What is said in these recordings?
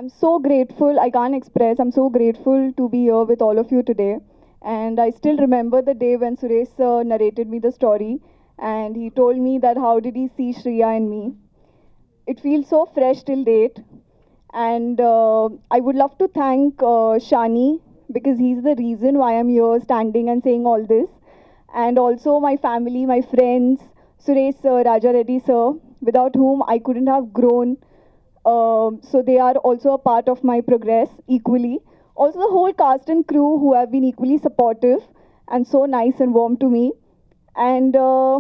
I'm so grateful. I can't express. I'm so grateful to be here with all of you today. And I still remember the day when Suresh sir narrated me the story and he told me that how did he see Shreya and me. It feels so fresh till date. And uh, I would love to thank uh, Shani because he's the reason why I'm here standing and saying all this. And also my family, my friends, Suresh sir, Raja Reddy sir, without whom I couldn't have grown. Um, so they are also a part of my progress equally. Also the whole cast and crew who have been equally supportive and so nice and warm to me. And uh,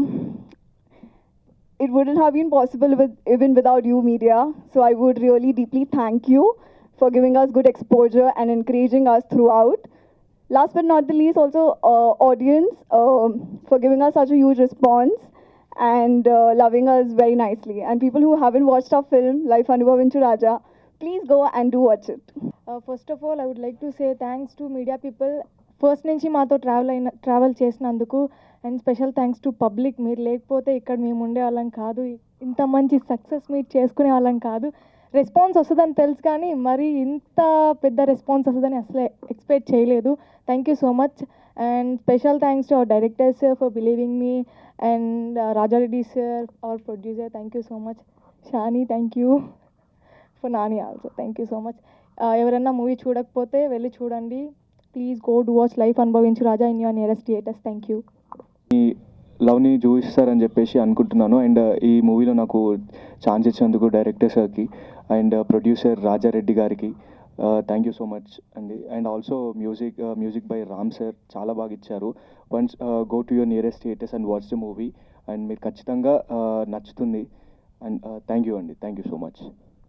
it wouldn't have been possible with, even without you, media. So I would really deeply thank you for giving us good exposure and encouraging us throughout. Last but not the least, also uh, audience um, for giving us such a huge response and uh, loving us very nicely. And people who haven't watched our film, Life Anubhav Inchu Raja, please go and do watch it. First of all I would like to say thanks to media people first నుంచి మాతో travel అయిన travel చేసినందుకు and special thanks to public మీరు లేకపోతే ఇక్కడ మేము ఉండే వాళ్ళం కాదు ఇంత మంచి సక్సెస్ మీట్ చేసుకునే వాళ్ళం కాదు రెస్పాన్స్ వస్తుందని తెలుసు కానీ మరి ఇంత పెద్ద రెస్పాన్స్ వస్తుందని అసలే ఎక్స్పెక్ట్ చేయలేదు thank you so much and special thanks to our director sir for believing me and Rajareddy sir our producer thank you so much Shani thank you for Nani also thank you so much ఎవరైనా movie చూడకపోతే వెళ్ళి చూడండి please go do watch life అనుభవించు Raja in your nearest theatres thank you ఈ లవ్ని చూపిస్తారని చెప్పేసి అనుకుంటున్నాను and ఈ మూవీలో నాకు ఛాన్స్ ఇచ్చినందుకు డైరెక్టర్ సార్కి అండ్ ప్రొడ్యూసర్ రాజారెడ్డి గారికి థ్యాంక్ యూ సో మచ్ అండి and also music music by Ram sir చాలా బాగా ఇచ్చారు once go to your nearest theatres and watch the movie and మీరు ఖచ్చితంగా uh, నచ్చుతుంది అండ్ థ్యాంక్ యూ అండి థ్యాంక్ యూ సో మచ్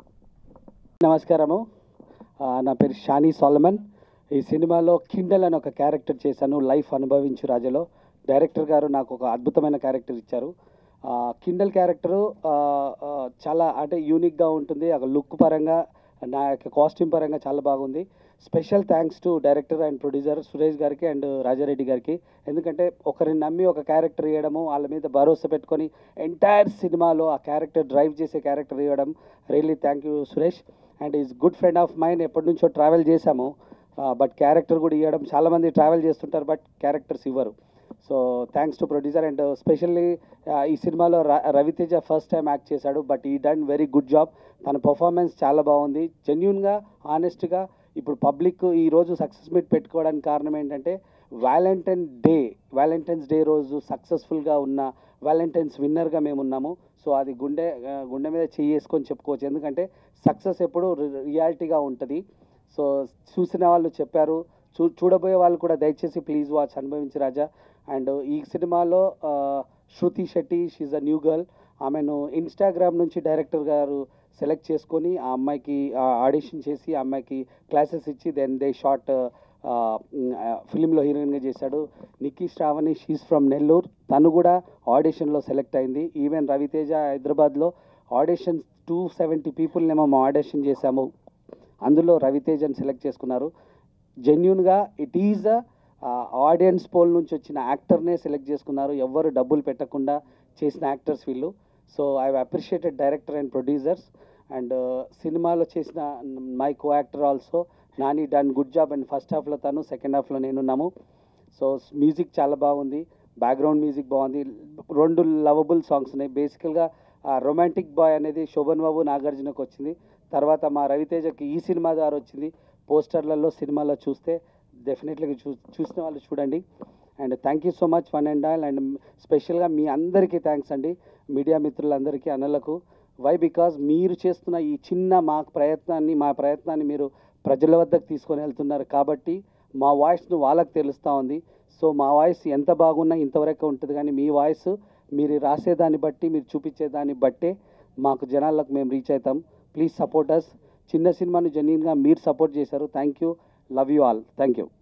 నమస్కారము ఆ, నా పేరు షానీ సోలమన్ ఈ సినిమాలో కిండల్ అని ఒక క్యారెక్టర్ చేశాను లైఫ్ అనుభవించు రాజలో డైరెక్టర్ గారు నాకు ఒక అద్భుతమైన క్యారెక్టర్ ఇచ్చారు ఆ, కిండల్ క్యారెక్టరు ఆ, ఆ, చాలా అంటే యూనిక్గా ఉంటుంది ఒక లుక్ పరంగా నా యొక్క కాస్ట్యూమ్ పరంగా చాలా బాగుంది special thanks to director and producer Suresh గారికి అండ్ రాజారెడ్డి గారికి ఎందుకంటే ఒకరిని నమ్మి ఒక క్యారెక్టర్ ఇవ్వడము వాళ్ళ మీద భరోసా పెట్టుకొని ఎంటైర్ సినిమాలో ఆ క్యారెక్టర్ డ్రైవ్ చేసే క్యారెక్టర్ ఇవ్వడం really thank you Suresh and is good friend of mind ఎప్పటి నుంచో ట్రావెల్ చేశాము బట్ క్యారెక్టర్ కూడా ఇవ్వడం చాలామంది ట్రావెల్ చేస్తుంటారు బట్ క్యారెక్టర్స్ ఇవ్వరు so thanks to producer and specially ఈ సినిమాలో ర- రవితేజ ఫస్ట్ టైం యాక్ట్ చేశాడు బట్ ఈ డన్ వెరీ గుడ్ జాబ్ తన పర్ఫార్మెన్స్ చాలా బాగుంది జెన్యున్గా ఆనెస్ట్గా ఇప్పుడు పబ్లిక్ ఈ రోజు సక్సెస్ మీట్ పెట్టుకోవడానికి కారణం ఏంటంటే వ్యాలంటైన్ డే వ్యాలంటైన్స్ డే రోజు సక్సెస్ఫుల్గా ఉన్న వ్యాలంటైన్స్ విన్నర్గా మేము ఉన్నాము సో అది గుండె ఆ, గుండె మీద చేసుకొని చెప్పుకోవచ్చు ఎందుకంటే సక్సెస్ ఎప్పుడు రియాలిటీగా ఉంటుంది సో చూసిన వాళ్ళు చెప్పారు చూ చూడబోయే వాళ్ళు కూడా దయచేసి ప్లీజ్ వాచ్ అనుభవించి రాజా అండ్ ఈ సినిమాలో ఆ, Shruti Shetty she's a new girl ఆమెను ఇన్స్టాగ్రామ్ నుంచి డైరెక్టర్ గారు సెలెక్ట్ చేసుకొని ఆ అమ్మాయికి ఆడిషన్ చేసి ఆ అమ్మాయికి క్లాసెస్ ఇచ్చి దెన్ దే షార్ట్ ఫిలింలో హీరోయిన్గా చేశాడు నిక్కీ శ్రావణి షీస్ ఫ్రమ్ నెల్లూరు తను కూడా ఆడిషన్లో సెలెక్ట్ అయింది ఈవెన్ రవితేజ హైదరాబాద్లో ఆడిషన్ టూ సెవెంటీ పీపుల్ని మేము ఆడిషన్ చేశాము అందులో రవితేజని సెలెక్ట్ చేసుకున్నారు జెన్యున్గా ఇట్ ఈజ్ ఆడియన్స్ పోల్ నుంచి వచ్చిన యాక్టర్నే సెలెక్ట్ చేసుకున్నారు ఎవ్వరు డబ్బులు పెట్టకుండా చేసిన యాక్టర్స్ వీళ్ళు so I appreciated director and producers and సినిమాలో చేసిన my co actor also Nani done good job and first హాఫ్లో తను సెకండ్ హాఫ్లో నేనున్నాము సో మ్యూజిక్ చాలా బాగుంది బ్యాక్గ్రౌండ్ మ్యూజిక్ బాగుంది రెండు లవబుల్ సాంగ్స్ ఉన్నాయి బేసికల్గా రొమాంటిక్ బాయ్ అనేది శోభన్ బాబు నాగార్జునకు వచ్చింది తర్వాత మా రవితేజకి ఈ సినిమా ద్వారా వచ్చింది పోస్టర్లలో సినిమాలో చూస్తే డెఫినెట్లీగా చూ చూసిన వాళ్ళు చూడండి and thank you so much one and all and స్పెషల్గా మీ అందరికీ థ్యాంక్స్ అండి మీడియా మిత్రులందరికీ అన్నలకు వై బికాజ్ మీరు చేస్తున్న ఈ చిన్న మా ప్రయత్నాన్ని మా ప్రయత్నాన్ని మీరు ప్రజల వద్దకు తీసుకొని వెళ్తున్నారు కాబట్టి మా వాయిస్ను వాళ్ళకి తెలుస్తూ ఉంది సో మా వాయిస్ ఎంత బాగున్నా ఇంతవరకు ఉంటుంది కానీ మీ వాయిస్ మీరు రాసేదాన్ని బట్టి మీరు చూపించేదాన్ని బట్టే మాకు జనాలకు మేము రీచ్ అవుతాం ప్లీజ్ సపోర్ట్ అస్ చిన్న సినిమాను జెన్యున్గా మీరు సపోర్ట్ చేశారు thank you love you all thank you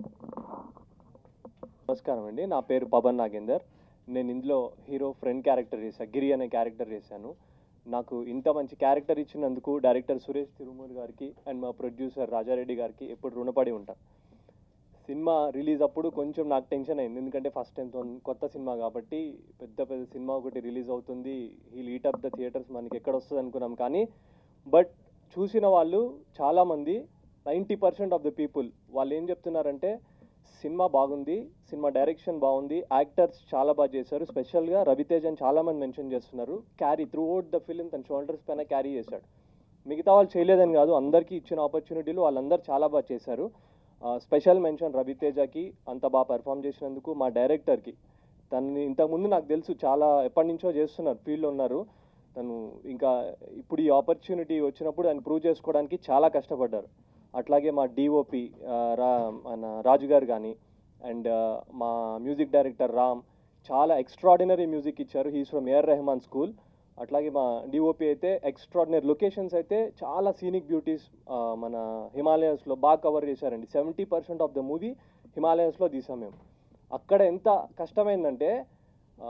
నమస్కారం అండి నా పేరు పవన్ నాగేందర్ నేను ఇందులో హీరో ఫ్రెండ్ క్యారెక్టర్ చేశాను గిరి అనే క్యారెక్టర్ చేశాను నాకు ఇంత మంచి క్యారెక్టర్ ఇచ్చినందుకు డైరెక్టర్ సురేష్ తిరుమూరి గారికి అండ్ మా ప్రొడ్యూసర్ రాజారెడ్డి గారికి ఎప్పుడు రుణపడి ఉంటాను సినిమా రిలీజ్ అప్పుడు కొంచెం నాకు టెన్షన్ అయింది ఎందుకంటే ఫస్ట్ టైం కొత్త సినిమా కాబట్టి పెద్ద పెద్ద సినిమా ఒకటి రిలీజ్ అవుతుంది ఈ లీట్ అప్ ద థియేటర్స్ మనకి ఎక్కడ వస్తుంది అనుకున్నాం కానీ బట్ చూసిన వాళ్ళు చాలామంది ninety percent of the people వాళ్ళు ఏం చెప్తున్నారంటే సినిమా బాగుంది సినిమా డైరెక్షన్ బాగుంది యాక్టర్స్ చాలా బాగా చేశారు స్పెషల్గా రవితేజ్ అని చాలామంది మెన్షన్ చేస్తున్నారు carry throughout the film తన షోల్డర్స్ పైన క్యారీ చేశాడు మిగతా వాళ్ళు చేయలేదని కాదు అందరికీ ఇచ్చిన ఆపర్చునిటీలు వాళ్ళందరూ చాలా బాగా చేశారు స్పెషల్ మెన్షన్ రవితేజకి అంత బాగా పెర్ఫామ్ చేసినందుకు మా డైరెక్టర్కి తనని ఇంతకుముందు నాకు తెలుసు చాలా ఎప్పటి నుంచో చేస్తున్నారు ఫీల్డ్లో ఉన్నారు తను ఇంకా ఇప్పుడు ఈ ఆపర్చునిటీ వచ్చినప్పుడు ఆయన ప్రూవ్ చేసుకోవడానికి చాలా కష్టపడ్డారు అట్లాగే మా డిఓపి రా మన రాజు గారు కానీ అండ్ మా మ్యూజిక్ డైరెక్టర్ రామ్ చాలా ఎక్స్ట్రాడినరీ మ్యూజిక్ ఇచ్చారు he's from A R Rahman school అట్లాగే మా డిఓపి అయితే ఎక్స్ట్రాడినరీ లొకేషన్స్ అయితే చాలా సీనిక్ బ్యూటీస్ మన హిమాలయన్స్లో బాగా కవర్ చేశారండి seventy percent of the movie హిమాలయన్స్లో తీసాం మేము అక్కడ ఎంత కష్టమైందంటే ఆ,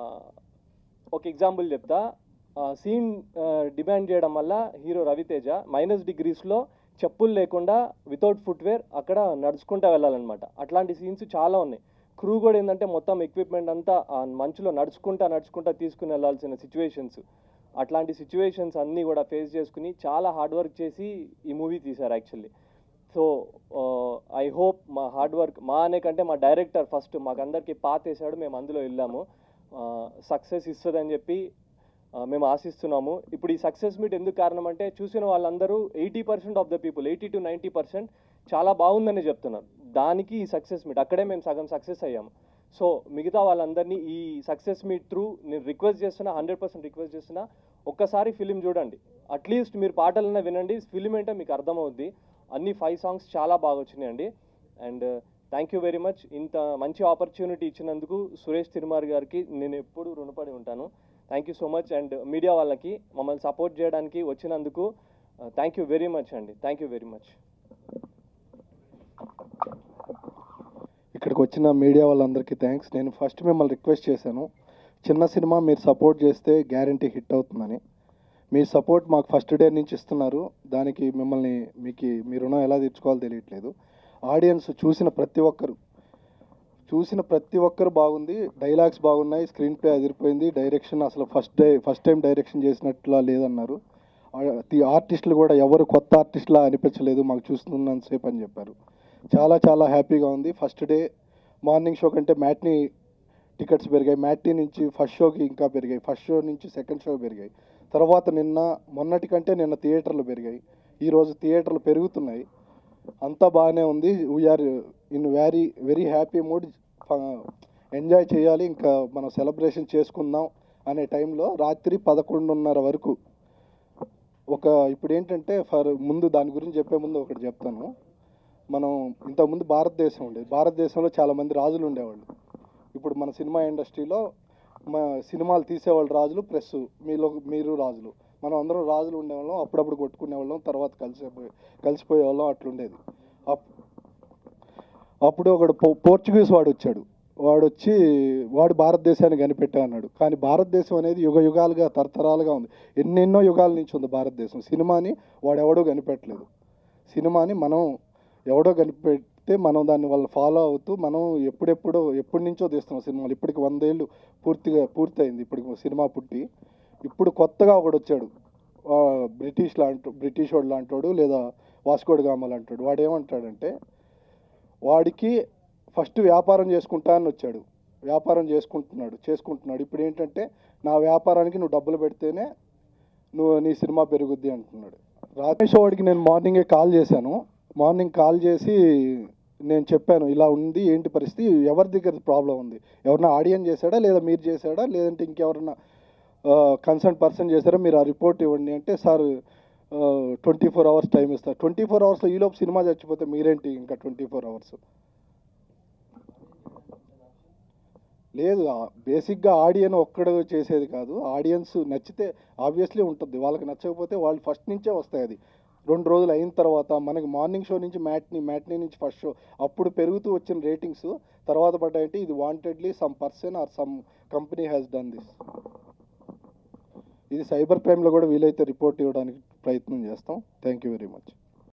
ఒక ఎగ్జాంపుల్ చెప్తా సీన్ డిమాండ్ చేయడం వల్ల హీరో రవితేజ మైనస్ డిగ్రీస్లో చెప్పులు లేకుండా వితౌట్ ఫుట్వేర్ అక్కడ నడుచుకుంటూ వెళ్ళాలన్నమాట అట్లాంటి సీన్స్ చాలా ఉన్నాయి క్రూ కూడా ఏంటంటే మొత్తం ఎక్విప్మెంట్ అంతా ఆ మంచులో నడుచుకుంటా నడుచుకుంటా తీసుకుని వెళ్ళాల్సిన సిచ్యువేషన్స్ అట్లాంటి సిచ్యువేషన్స్ అన్నీ కూడా ఫేస్ చేసుకుని చాలా హార్డ్ వర్క్ చేసి ఈ మూవీ తీశారు యాక్చువల్లీ సో ఐ హోప్ మా హార్డ్ వర్క్ మా అనే కంటే మా డైరెక్టర్ ఫస్ట్ మాకందరికి పాత వేసాడు మేము అందులో వెళ్ళాము సక్సెస్ ఇస్తుందని చెప్పి ఆ, మేము ఆశిస్తున్నాము ఇప్పుడు ఈ సక్సెస్ మీట్ ఎందుకు కారణం అంటే చూసిన వాళ్ళందరూ eighty percent of the people eighty to ninety percent చాలా బాగుందని చెప్తున్నారు దానికి ఈ సక్సెస్ మీట్ అక్కడే మేము సగం సక్సెస్ అయ్యాము సో మిగతా వాళ్ళందరినీ ఈ సక్సెస్ మీట్ త్రూ నేను రిక్వెస్ట్ చేస్తున్నా హండ్రెడ్ పర్సెంట్ రిక్వెస్ట్ చేస్తున్నా ఒక్కసారి ఫిలిం చూడండి అట్లీస్ట్ మీరు పాటలన్నా వినండి ఫిలిం ఏంటో మీకు అర్థమవుద్ది అన్ని ఫైవ్ సాంగ్స్ చాలా బాగా వచ్చినాయండి and thank you very much ఇంత మంచి ఆపర్చునిటీ ఇచ్చినందుకు సురేష్ తిరుమార్ గారికి నేను ఎప్పుడు రుణపడి ఉంటాను thank you so much and media వాళ్ళకి మమ్మల్ని సపోర్ట్ చేయడానికి వచ్చినందుకు థ్యాంక్ యూ వెరీ మచ్ అండి థ్యాంక్ యూ వెరీ మచ్ ఇక్కడికి వచ్చిన మీడియా వాళ్ళందరికీ థ్యాంక్స్ నేను ఫస్ట్ మిమ్మల్ని రిక్వెస్ట్ చేశాను చిన్న సినిమా మీరు సపోర్ట్ చేస్తే గ్యారంటీ హిట్ అవుతుందని మీ సపోర్ట్ మాకు ఫస్ట్ డే నుంచి ఇస్తున్నారు దానికి మిమ్మల్ని మీకు మీ రుణం ఎలా తీర్చుకోవాలో తెలియట్లేదు ఆడియన్స్ చూసిన ప్రతి ఒక్కరు చూసిన ప్రతి ఒక్కరు బాగుంది డైలాగ్స్ బాగున్నాయి స్క్రీన్ ప్లే అదిరిపోయింది డైరెక్షన్ అసలు first day first time direction చేసినట్లా లేదన్నారు ఆ- ఆర్టిస్టులు కూడా ఎవరు కొత్త ఆర్టిస్టులా అనిపించలేదు మాకు చూస్తున్నంతసేపు అని చెప్పారు చాలా చాలా హ్యాపీగా ఉంది ఫస్ట్ డే మార్నింగ్ షో కంటే మ్యాట్ని టికెట్స్ పెరిగాయి మ్యాట్నీ నుంచి ఫస్ట్ షోకి ఇంకా పెరిగాయి ఫస్ట్ షో నుంచి సెకండ్ షో పెరిగాయి తర్వాత నిన్న మొన్నటి కంటే నిన్న థియేటర్లు పెరిగాయి ఈరోజు థియేటర్లు పెరుగుతున్నాయి అంతా బాగానే ఉంది we are in very very happy mood enjoy చేయాలి ఇంకా మనం సెలబ్రేషన్ చేసుకుందాం అనే టైంలో రాత్రి పదకొండున్నర వరకు ఒక ఇప్పుడు ఏంటంటే ఫర్ ముందు దాని గురించి చెప్పే ముందు ఒకటి చెప్తాను మనం ఇంతకుముందు భారతదేశం ఉండేది భారతదేశంలో చాలామంది రాజులు ఉండేవాళ్ళు ఇప్పుడు మన సినిమా ఇండస్ట్రీలో మా సినిమాలు తీసేవాళ్ళు రాజులు ప్లస్ మీలో మీరు రాజులు మనం అందరం రాజులు ఉండేవాళ్ళం అప్పుడప్పుడు కొట్టుకునేవాళ్ళం తర్వాత కలిసిపోయి కలిసిపోయేవాళ్ళం అట్లుండేది అప్- అప్పుడు ఒకడు పో- పోర్చుగీస్ వాడు వచ్చాడు వాడు వచ్చి వాడు భారతదేశాన్ని కనిపెట్టా అన్నాడు కానీ భారతదేశం అనేది యుగ యుగాలుగా తరతరాలుగా ఉంది ఎన్నెన్నో యుగాల నుంచి ఉంది భారతదేశం సినిమాని వాడెవడో కనిపెట్టలేదు సినిమాని మనం ఎవడో కనిపెడితే మనం దాన్ని వాళ్ళు ఫాలో అవుతూ మనం ఎప్పుడెప్పుడో ఎప్పటి నుంచో తీస్తున్నాం సినిమాలు ఇప్పటికి వందేళ్ళు పూర్తిగా పూర్తయింది ఇప్పుడు సినిమా పుట్టి ఇప్పుడు కొత్తగా ఒకడు వచ్చాడు ఆ, బ్రిటిష్ లాంటి బ్రిటిష్ వాడు లాంటోడు లేదా వాస్కోడ్ గామ లాంటోడు వాడు ఏమంటాడంటే వాడికి ఫస్ట్ వ్యాపారం చేసుకుంటా అని వచ్చాడు వ్యాపారం చేసుకుంటున్నాడు చేసుకుంటున్నాడు ఇప్పుడు ఏంటంటే నా వ్యాపారానికి నువ్వు డబ్బులు పెడితేనే నువ్వు నీ సినిమా పెరుగుద్ది అంటున్నాడు రాకేష్ వాడికి నేను మార్నింగే కాల్ చేశాను మార్నింగ్ కాల్ చేసి నేను చెప్పాను ఇలా ఉంది ఏంటి పరిస్థితి ఎవరి దగ్గర ప్రాబ్లం ఉంది ఎవరన్నా ఆడియన్ చేశాడా లేదా మీరు చేశాడా లేదంటే ఇంకెవరన్నా కన్సర్న్ పర్సన్ చేశారా మీరు ఆ రిపోర్ట్ ఇవ్వండి అంటే sir twenty four hours time ఇస్తారు ట్వంటీ ఫోర్ అవర్స్లో ఈలోపు సినిమా చచ్చిపోతే మీరేంటి ఇంకా ట్వంటీ ఫోర్ అవర్స్ లేదు బేసిక్గా ఆడియన్ ఒక్కడు చేసేది కాదు ఆడియన్స్ నచ్చితే ఆబ్వియస్లీ ఉంటుంది వాళ్ళకి నచ్చకపోతే వాళ్ళు ఫస్ట్ నుంచే వస్తాయి అది రెండు రోజులు అయిన తర్వాత మనకి మార్నింగ్ షో నుంచి మ్యాట్ని మ్యాట్నీ నుంచి ఫస్ట్ షో అప్పుడు పెరుగుతూ వచ్చిన రేటింగ్స్ తర్వాత పడ్డాయంటే ఇది wantedly some person or some company has done this ఇది సైబర్ క్రైమ్లో కూడా వీలైతే రిపోర్ట్ ఇవ్వడానికి ప్రయత్నం చేస్తాం థ్యాంక్ యూ వెరీ మచ్